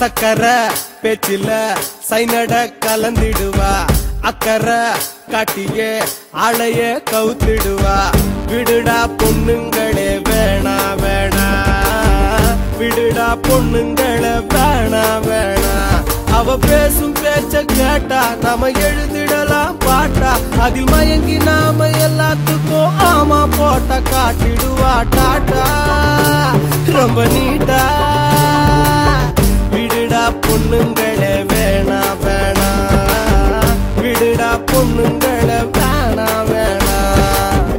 சக்கரை பேச்சில சைனட கலந்திடுவா அக்கறை காட்டியே ஆளைய கவுத்திடுவா விடுடா பொண்ணுங்களே வேணா வேணா விடுடா பொண்ணுங்களே வேணா வேணா அவ பேசும் பேச்ச கேட்டா நாம எழுதிடலாம் பாட்டா அதில் மயங்கி நாம எல்லாத்துக்கும் ஆமா போட்ட காட்டிடுவா டாட்டா ரொம்ப நீட்டா விடுடா பொண்ணுங்க